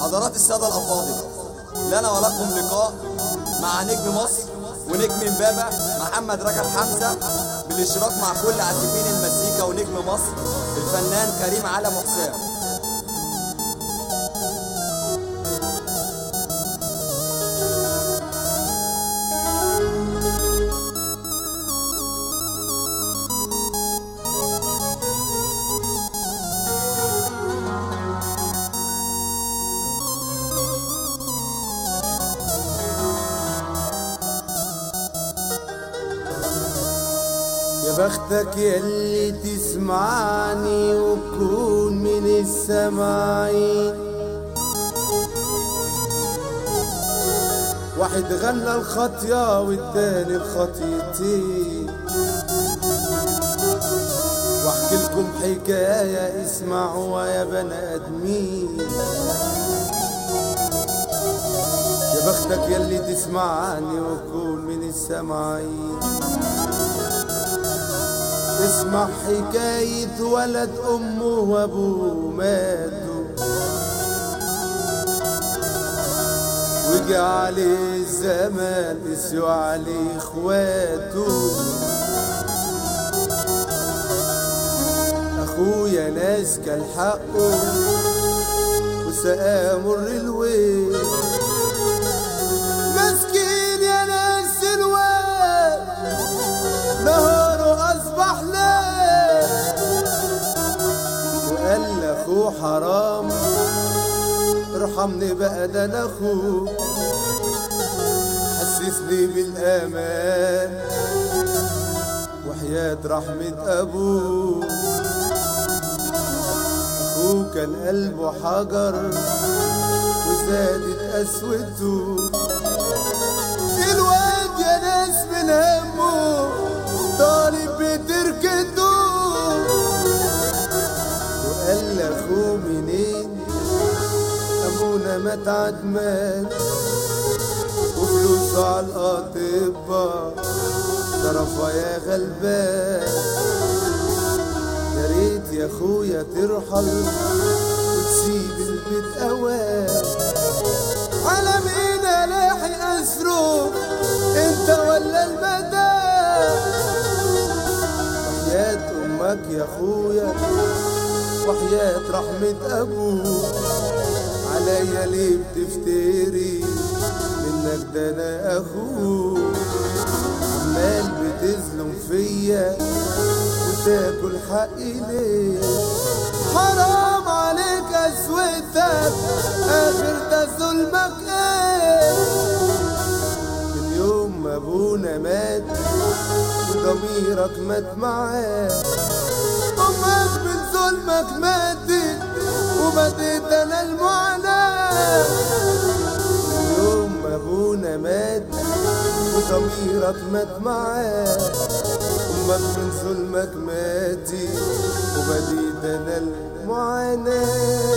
حضرات السادة الأفاضل لنا ولكم لقاء مع نجم مصر ونجم امبابة محمد رجب حمزة بالاشتراك مع كل عازفين المزيكا ونجم مصر الفنان كريم علم حسام يا بختك يلي تسمعني وتكون من السماعين واحد غنى الخطية والتاني الخطيتين واحكي لكم حكاية اسمعوا يا بني ادمين يا بختك يلي تسمعني وتكون من السماعين اسمع حكاية ولد أمه وأبوه ماتوا وجي عليه الزمان قسيوا عليه إخواته أخويا ناس كان حقه وسقاه مر الويل مسكين يا ناس الواد نهاره أصبح ليل وقال لأخوه حرام ارحمني بقى ده أنا أخوك حسسني بالأمان وحياة رحمة أبوه أخوه كان قلبه حجر وزادت قسوته الواد يا ناس من همه طالب بتركته وقال لاخوه منين ابونا مات عدمان وفلوسه على الاطباء طرفها يا غلبان يا ريت يا اخويا ترحل وتسيب البيت اوام على مين الاحي اسره انت ولا المدى وحياة امك يا اخويا وحياة رحمة ابوك عليا ليه بتفتري منك ده انا اخوك عمال بتظلم فيا وتاكل حقي ليه حرام عليك اسوتك اخر ده ظلمك ايه من يوم ما ابونا مات وضميرك مات معاه امك من ظلمك ماتت وبديت انا المعاناة من يوم ما ابونا مات وضميرك مات معاه امك من ظلمك ماتت وبديت انا المعاناة